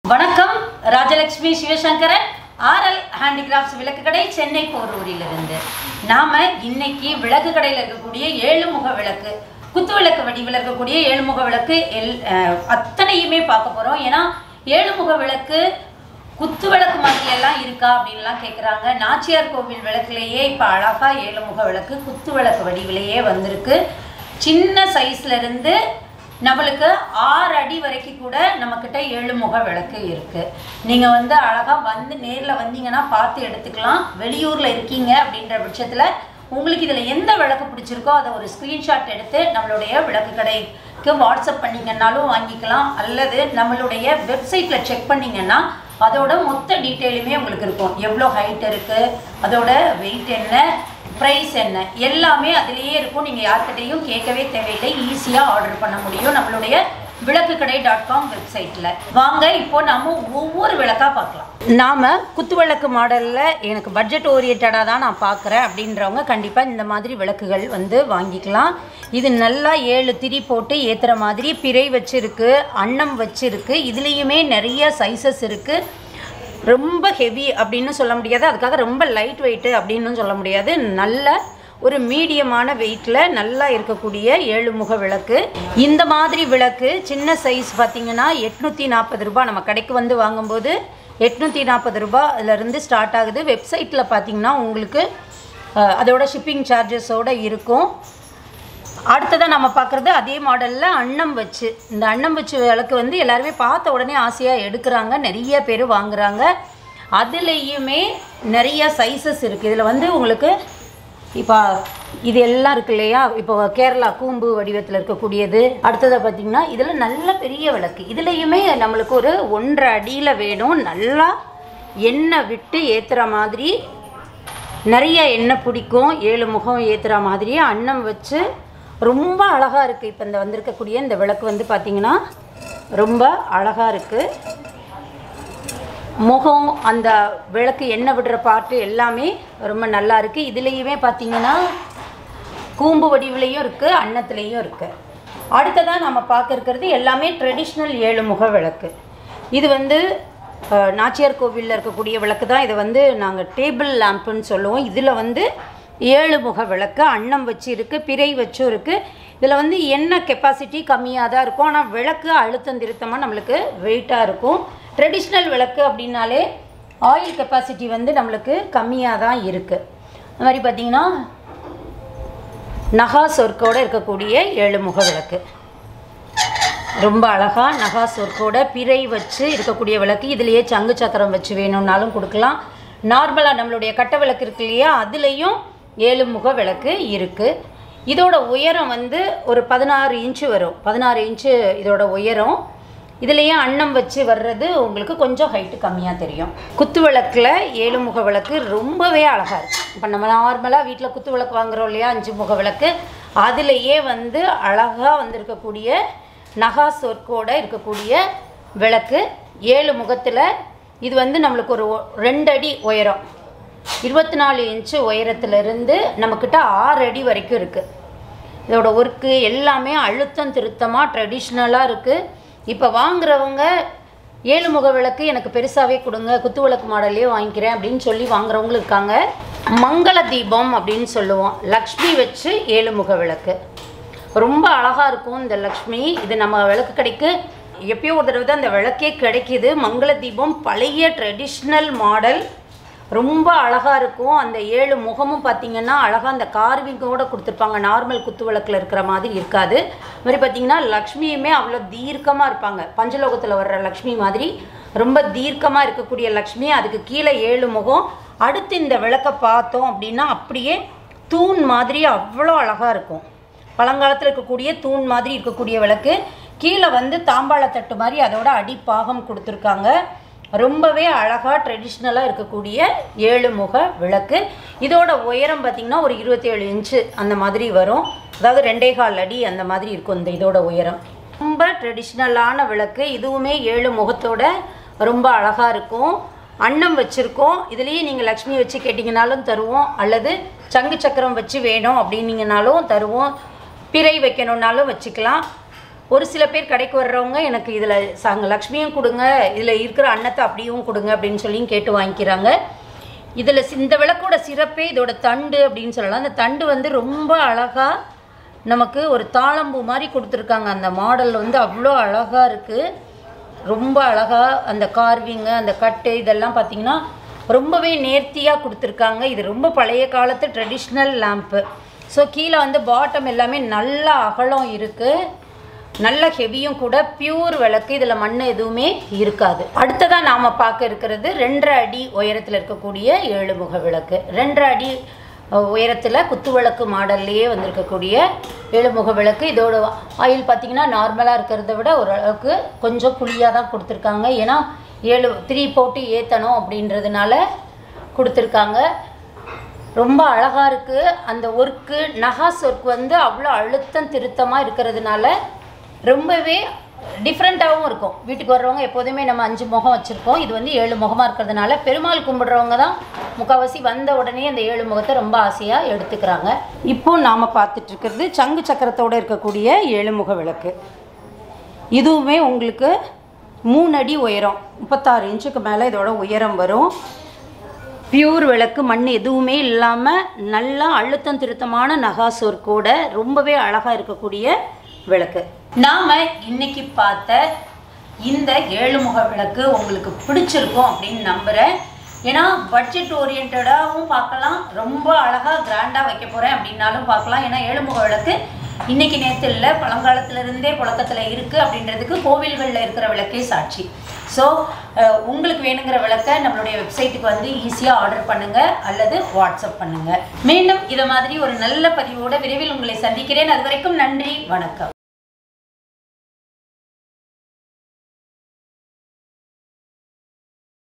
வணக்கம் Rajalakshmi Sivasankaran RL handicrafts விளக்கு கடை சென்னை போரூரிலிருந்து நாம இன்னைக்கு விளக்கு கடையில் இருக்கக்கூடிய ஏழு முக விளக்கு குத்து விளக்கு வடிவில் இருக்கக்கூடிய ஏழு முக விளக்கு எல் அஹ், அத்தனையுமே பார்க்க போறோம் ஏன்னா ஏழு முக விளக்கு குத்து விளக்கு மாதிரி எல்லாம் இருக்கா அப்படின்லாம் கேட்குறாங்க நாச்சியார் கோவில் விளக்குலேயே இப்போ அழகா ஏழு முக விளக்கு குத்து விளக்கு வடிவிலேயே வந்திருக்கு சின்ன சைஸ்ல இருந்து நம்மளுக்கு ஆறு அடி வரைக்கும் கூட நம்மக்கிட்ட ஏழு முக விளக்கு இருக்கு நீங்க வந்து அழகா வந்து நேர்ல வந்தீங்கன்னா பார்த்து எடுத்துக்கலாம் வெளியூர்ல இருக்கீங்க அப்படின்ற பட்சத்துல உங்களுக்கு இதுல எந்த விளக்கு பிடிச்சிருக்கோ அதை ஒரு ஸ்கிரீன்ஷாட் எடுத்து நம்மளுடைய விளக்கு கடைக்கு வாட்ஸ்அப் பண்ணீங்கன்னாலும் வாங்கிக்கலாம் அல்லது நம்மளுடைய வெப்சைட்ல செக் பண்ணீங்கன்னா அதோட மொத்த டீட்டெயிலுமே உங்களுக்கு இருக்கும் எவ்வளோ ஹைட் இருக்கு அதோட வெயிட் என்ன ப்ரைஸ் என்ன எல்லாமே அதுலேயே இருக்கும் நீங்கள் யார்கிட்டையும் கேட்கவே தேவையில்லை ஈஸியாக ஆர்டர் பண்ண முடியும் நம்மளுடைய விளக்குக்கடை டாட் காம் வெப்சைட்டில் வாங்க இப்போ நம்ம ஒவ்வொரு விளக்காக பார்க்கலாம் நாம் குத்து விளக்கு மாடலில் எனக்கு பட்ஜெட் ஓரியன்டாக தான் நான் பார்க்குறேன் அப்படின்றவங்க கண்டிப்பாக இந்த மாதிரி விளக்குகள் வந்து வாங்கிக்கலாம் இது நல்லா ஏழு திரி போட்டு ஏற்றுற மாதிரி பிறை வச்சிருக்கு அன்னம் வச்சிருக்கு இதுலேயுமே நிறைய சைஸஸ் இருக்குது ரொம்ப ஹெவி அப்படின்னு சொல்ல முடியாது அதுக்காக ரொம்ப லைட் வெயிட்டு அப்படின்னு சொல்ல முடியாது நல்ல ஒரு மீடியமான வெயிட்டில் நல்லா இருக்கக்கூடிய ஏழு முக விளக்கு இந்த மாதிரி விளக்கு சின்ன சைஸ் பார்த்தீங்கன்னா எட்நூற்றி நாற்பது ரூபாய் நம்ம கடைக்கு வந்து வாங்கும்போது எட்நூற்றி நாற்பது ரூபாயிலேருந்து ஸ்டார்ட் ஆகுது வெப்சைட்டில் பார்த்தீங்கன்னா உங்களுக்கு அஹ், அதோட ஷிப்பிங் சார்ஜஸோடு இருக்கும் அடுத்ததாக நம்ம பார்க்குறது அதே மாடலில் அன்னம் வச்சு இந்த அன்னம் வச்சு விளக்கு வந்து எல்லாருமே பார்த்த உடனே ஆசையாக எடுக்கிறாங்க நிறைய பேர் வாங்குறாங்க அதுலேயுமே நிறைய சைஸஸ் இருக்குது இதில் வந்து உங்களுக்கு இப்போ இது எல்லாம் இருக்கு இல்லையா இப்போ கேரளா கூம்பு வடிவத்தில் இருக்கக்கூடியது அடுத்ததை பார்த்திங்கன்னா இதில் நல்ல பெரிய விளக்கு இதுலேயுமே நம்மளுக்கு ஒரு ஒன்றரை அடியில் வேணும் நல்லா எண்ணெய் விட்டு ஏற்றுற மாதிரி நிறைய எண்ணெய் பிடிக்கும் ஏழு முகம் ஏற்றுற மாதிரி அன்னம் வச்சு ரொம்ப அழகாக இருக்குது இப்போ இந்த வந்திருக்கக்கூடிய இந்த விளக்கு வந்து பார்த்திங்கன்னா ரொம்ப அழகாக இருக்குது முகம் அந்த விளக்கு எண்ணெய் விடுற பாட்டு எல்லாமே ரொம்ப நல்லா இருக்குது இதுலேயுமே பார்த்தீங்கன்னா கூம்பு வடிவிலையும் இருக்குது அன்னத்துலேயும் இருக்குது அடுத்ததாக நம்ம பார்க்க இருக்கிறது எல்லாமே ட்ரெடிஷ்னல் ஏழு முக விளக்கு இது வந்து அஹ், நாச்சியார் கோவிலில் இருக்கக்கூடிய விளக்கு தான் இதை வந்து நாங்கள் டேபிள் லேம்ப்புன்னு சொல்லுவோம் இதில் வந்து ஏழு முக விளக்கு அன்னம் வச்சு இருக்குது பிறை வச்சும் இருக்குது இதில் வந்து எண்ணெய் கெப்பாசிட்டி கம்மியாக தான் இருக்கும் ஆனால் விளக்கு அழுத்தம் திருத்தமாக நம்மளுக்கு வெயிட்டாக இருக்கும் ட்ரெடிஷ்னல் விளக்கு அப்படின்னாலே ஆயில் கெப்பாசிட்டி வந்து நம்மளுக்கு கம்மியாக தான் இருக்குது அது மாதிரி பார்த்திங்கன்னா நகாஸ் ஒர்க்கோடு இருக்கக்கூடிய ஏழு முக விளக்கு ரொம்ப அழகாக நகாஸ் ஒர்க்கோட பிறை வச்சு இருக்கக்கூடிய விளக்கு இதுலேயே சங்கு சக்கரம் வச்சு வேணும்னாலும் கொடுக்கலாம் நார்மலாக நம்மளுடைய கட்ட விளக்கு இருக்கு இல்லையா அதுலேயும் ஏழு முக விளக்கு இருக்குது இதோட உயரம் வந்து ஒரு பதினாறு இன்ச்சு வரும் பதினாறு இன்ச்சு இதோட உயரம் இதுலேயே அன்னம் வச்சு வர்றது உங்களுக்கு கொஞ்சம் ஹைட்டு கம்மியாக தெரியும் குத்து விளக்கில் ஏழு முக விளக்கு ரொம்பவே அழகாக இருக்குது இப்போ நம்ம நார்மலாக வீட்டில் குத்து விளக்கு வாங்குறோம் இல்லையா அஞ்சு முக விளக்கு அதுலேயே வந்து அழகாக வந்திருக்கக்கூடிய நகாஸ் ஒர்க்கோட இருக்கக்கூடிய விளக்கு ஏழு முகத்தில் இது வந்து நம்மளுக்கு ஒரு ஒ- ரெண்டு அடி உயரம் இருபத்தி நாலு இன்ச்சு உயரத்துலேருந்து நம்மக்கிட்ட ஆறு அடி வரைக்கும் இருக்குது இதோட ஒர்க்கு எல்லாமே அழுத்தம் திருத்தமாக ட்ரெடிஷ்னலாக இருக்குது இப்போ வாங்குறவங்க ஏழு முக விளக்கு எனக்கு பெருசாகவே கொடுங்க குத்து விளக்கு மாடல்லே வாங்கிக்கிறேன் அப்படின்னு சொல்லி வாங்குறவங்களும் இருக்காங்க மங்கள தீபம் அப்படின்னு சொல்லுவோம் லக்ஷ்மி வச்சு ஏழு முக விளக்கு ரொம்ப அழகாக இருக்கும் இந்த லக்ஷ்மி இது நம்ம விளக்கு கடைக்கு எப்பயோ ஒரு தடவை தான் அந்த விளக்கே கிடைக்கிது மங்கள தீபம் பழைய ட்ரெடிஷ்னல் மாடல் ரொம்ப அழகாக இருக்கும் அந்த ஏழு முகமும் பார்த்தீங்கன்னா அழகாக அந்த கார்விங்கோட கொடுத்துருப்பாங்க நார்மல் குத்து விளக்கில் இருக்கிற மாதிரி இருக்காது அது மாதிரி பார்த்தீங்கன்னா லக்ஷ்மியுமே அவ்வளோ தீர்க்கமாக இருப்பாங்க பஞ்சலோகத்தில் வர்ற லக்ஷ்மி மாதிரி ரொம்ப தீர்க்கமாக இருக்கக்கூடிய லக்ஷ்மி அதுக்கு கீழே ஏழு முகம் அடுத்து இந்த விளக்கை பார்த்தோம் அப்படின்னா அப்படியே தூண் மாதிரி அவ்வளோ அழகாக இருக்கும் பழங்காலத்தில் இருக்கக்கூடிய தூண் மாதிரி இருக்கக்கூடிய விளக்கு கீழே வந்து தாம்பாளத்தட்டு மாதிரி அதோட அடிப்பாகம் கொடுத்துருக்காங்க ரொம்பவே அழகாக ட்ரெடிஷ்னலாக இருக்கக்கூடிய ஏழு முக விளக்கு இதோட உயரம் பார்த்திங்கன்னா ஒரு இருபத்தேழு இன்ச்சு அந்த மாதிரி வரும் அதாவது ரெண்டே கால் அடி அந்த மாதிரி இருக்கும் இந்த இதோட உயரம் ரொம்ப ட்ரெடிஷ்னலான விளக்கு இதுவுமே ஏழு முகத்தோட ரொம்ப அழகாக இருக்கும் அன்னம் வச்சுருக்கோம் இதுலேயே நீங்கள் லக்ஷ்மி வச்சு கேட்டிங்கனாலும் தருவோம் அல்லது சங்கு சக்கரம் வச்சு வேணும் அப்படின்னீங்கனாலும் தருவோம் பிறை வைக்கணுன்னாலும் வச்சுக்கலாம் ஒரு சில பேர் கடைக்கு வர்றவங்க எனக்கு இதில் சாங்க லக்ஷ்மியும் கொடுங்க இதில் இருக்கிற அன்னத்தை அப்படியும் கொடுங்க அப்படின்னு சொல்லியும் கேட்டு வாங்கிக்கிறாங்க இதில் இந்த விளக்கோட சிறப்பே இதோட தண்டு அப்படின்னு சொல்லலாம் அந்த தண்டு வந்து ரொம்ப அழகாக நமக்கு ஒரு தாளம்பூ மாதிரி கொடுத்துருக்காங்க அந்த மாடல் வந்து அவ்வளோ அழகாக இருக்குது ரொம்ப அழகாக அந்த கார்விங்கு அந்த கட்டு இதெல்லாம் பார்த்தீங்கன்னா ரொம்பவே நேர்த்தியாக கொடுத்துருக்காங்க இது ரொம்ப பழைய காலத்து ட்ரெடிஷ்னல் லேம்ப்பு ஸோ கீழே வந்து பாட்டம் எல்லாமே நல்ல அகலம் இருக்குது நல்ல ஹெவியும் கூட பியூர் விளக்கு இதில் மண் எதுவுமே இருக்காது அடுத்ததாக நாம் பார்க்க இருக்கிறது ரெண்டரை அடி உயரத்தில் இருக்கக்கூடிய ஏழுமுக விளக்கு ரெண்டரை அடி உயரத்தில் குத்து விளக்கு மாடல்லையே வந்திருக்கக்கூடிய ஏழுமுக விளக்கு இதோட ஆயில் பார்த்தீங்கன்னா நார்மலாக இருக்கிறத விட ஓரளவுக்கு கொஞ்சம் குழியாக தான் கொடுத்துருக்காங்க ஏன்னா ஏழு த்ரீ போட்டு ஏற்றணும் அப்படின்றதுனால கொடுத்துருக்காங்க ரொம்ப அழகாக இருக்குது அந்த ஒர்க்கு நகாஸ் ஒர்க் வந்து அவ்வளோ அழுத்தம் திருத்தமாக இருக்கிறதுனால ரொம்பவே டிஃப்ரெண்ட்டாகவும் இருக்கும் வீட்டுக்கு வர்றவங்க எப்போதுமே நம்ம அஞ்சு முகம் வச்சுருப்போம் இது வந்து ஏழு முகமாக இருக்கிறதுனால பெருமாள் கும்பிடுறவங்க தான் முக்கால்வாசி வந்த உடனே அந்த ஏழு முகத்தை ரொம்ப ஆசையாக எடுத்துக்கிறாங்க இப்போ நாம் பார்த்துட்டு இருக்கிறது சங்கு சக்கரத்தோடு இருக்கக்கூடிய ஏழுமுக விளக்கு இதுவுமே உங்களுக்கு மூணு அடி உயரம் முப்பத்தாறு இன்ச்சுக்கு மேலே இதோட உயரம் வரும் பியூர் விளக்கு மண் எதுவுமே இல்லாமல் நல்லா அழுத்தம் திருத்தமான நகாசோர் கூட ரொம்பவே அழகாக இருக்கக்கூடிய விளக்கு நாம் இன்னைக்கு பார்த்த இந்த ஏழுமுக விளக்கு உங்களுக்கு பிடிச்சிருக்கும் அப்படின்னு நம்புகிறேன் ஏன்னா பட்ஜெட் ஓரியன்டாகவும் பார்க்கலாம் ரொம்ப அழகாக கிராண்டாக வைக்க போகிறேன் அப்படின்னாலும் பார்க்கலாம் ஏன்னா ஏழுமுக விளக்கு இன்னைக்கு நேற்று இல்லை பழங்காலத்துல இருந்தே புழக்கத்தில் இருக்குது அப்படின்றதுக்கு கோவில்களில் இருக்கிற விளக்கே சாட்சி ஸோ உங்களுக்கு வேணுங்கிற விளக்கை நம்மளுடைய வெப்சைட்டுக்கு வந்து ஈஸியாக ஆர்டர் பண்ணுங்கள் அல்லது வாட்ஸ்அப் பண்ணுங்கள் மீண்டும் இதை மாதிரி ஒரு நல்ல பதிவோட விரைவில் உங்களை சந்திக்கிறேன் அது வரைக்கும் நன்றி வணக்கம்